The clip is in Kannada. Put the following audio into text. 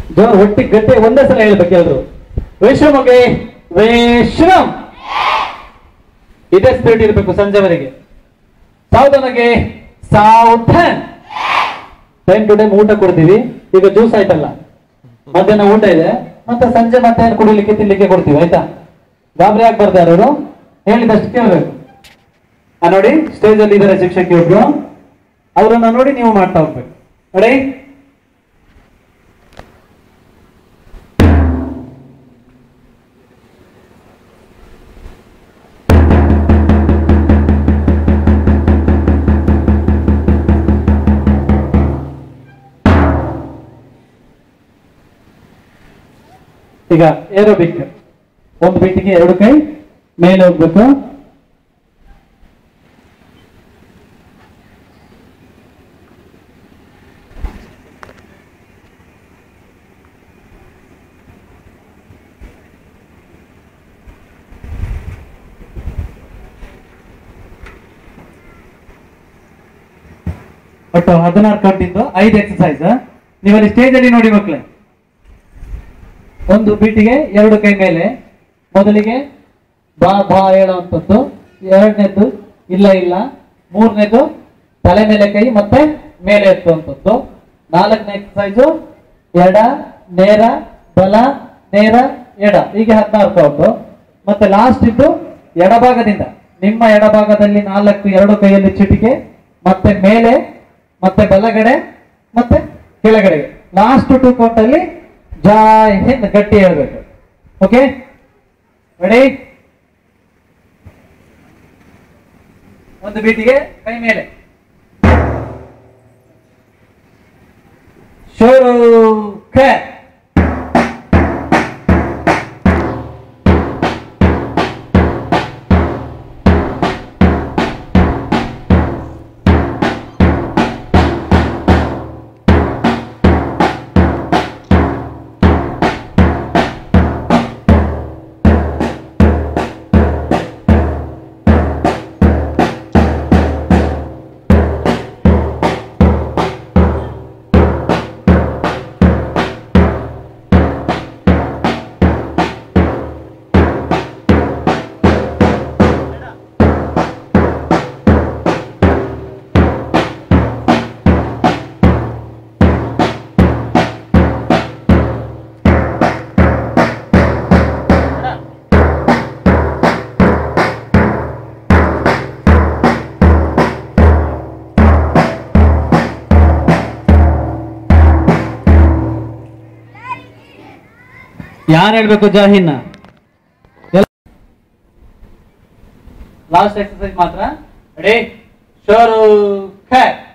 ಜೋರ್ ಒಟ್ಟಿ ಗಟ್ಟಿ ಒಂದೇ ಸಲ ಹೇಳ್ಬೇಕು ಎಲ್ರು ವಿಶ್ರಮಗೆ ವಿಶ್ರಮ್ ಇದೇ ಸ್ಪಿರಿಟ್ ಇರಬೇಕು ಸಂಜೆವರೆಗೆ ಸಾವಧಾನಗೆ ಸಾವಧಾನ್ ಟೈಮ್ ಟು ಟೈಮ್ ಊಟ ಕೊಡ್ತೀವಿ ಈಗ ಜ್ಯೂಸ್ ಆಯ್ತಲ್ಲ ಮಧ್ಯಾಹ್ನ ಊಟ ಇದೆ ಮತ್ತೆ ಸಂಜೆ ಮತ್ತೆ ಏನ್ ಕುಡಿಲಿಕ್ಕೆ ತಿನ್ಲಿಕ್ಕೆ ಕೊಡ್ತೀವಿ ಆಯ್ತಾ ಗಾಬರಿ ಆಗ್ಬಾರ್ದು ಯಾರು ಹೇಳಿದಷ್ಟು ಕೇಳಬೇಕು ಆ ನೋಡಿ ಸ್ಟೇಜ್ ಅಲ್ಲಿ ಇದ್ದಾರೆ ಶಿಕ್ಷಕಿಯೊಬ್ರು ಅವರನ್ನ ನೋಡಿ ನೀವು ಮಾಡ್ತಾ ಹೋಗ್ಬೇಕು ನೋಡಿ ಈಗ ಏರೋಬಿಕ್ ಒಂದು ಬಿಟ್ಟಿಗೆ ಎರಡು ಕೈ ಮೇಲೆ ಹೋಗ್ಬೇಕು ಒಟ್ಟು ಹದಿನಾರು ಕಟ್ಟಿದ್ದು ಐದು ಎಕ್ಸಸೈಸ್ ನೀವಲ್ಲಿ ಸ್ಟೇಜ್ ಅಲ್ಲಿ ನೋಡಿ ಮಕ್ಕಳೇ ಒಂದು ಬೀಟಿಗೆ ಎರಡು ಕೈ ಮೇಲೆ ಮೊದಲಿಗೆ ಬಾ ಬಾ ಹೇಳುವಂಥದ್ದು ಎರಡನೇದು ಇಲ್ಲ ಇಲ್ಲ ಮೂರನೇದು ತಲೆ ಮೇಲೆ ಕೈ ಮತ್ತೆ ಮೇಲೆ ಎತ್ತುವಂಥದ್ದು ನಾಲ್ಕನೇ ಎಕ್ಸಸೈಸು ಎಡ ನೇರ ಬಲ ನೇರ ಎಡ ಹೀಗೆ ಹದಿನಾರು ಕೌಂಟು ಮತ್ತೆ ಲಾಸ್ಟ್ ಇದ್ದು ಎಡಭಾಗದಿಂದ ನಿಮ್ಮ ಎಡಭಾಗದಲ್ಲಿ ನಾಲ್ಕು ಎರಡು ಕೈಯಲ್ಲಿ ಚಿಟಿಕೆ ಮತ್ತೆ ಮೇಲೆ ಮತ್ತೆ ಬಲಗಡೆ ಮತ್ತೆ ಕೆಳಗಡೆಗೆ ಲಾಸ್ಟ್ ಟು ಕೌಂಟ್ ಅಲ್ಲಿ ಜಾಯ್ ಹಿಂದ್ ಗಟ್ಟಿ ಹೇಳ್ಬೇಕು ಓಕೆ ರೆಡಿ ಒಂದು ಬೀಟಿಗೆ ಕೈ ಮೇಲೆ ಶುರು ಕ ಯಾರು ಹೇಳ್ಬೇಕು ಜಾಹಿನ್ನ ಲಾಸ್ಟ್ ಎಕ್ಸರ್ಸೈಸ್ ಮಾತ್ರ ರೆಡಿ ಶೋರು ಖ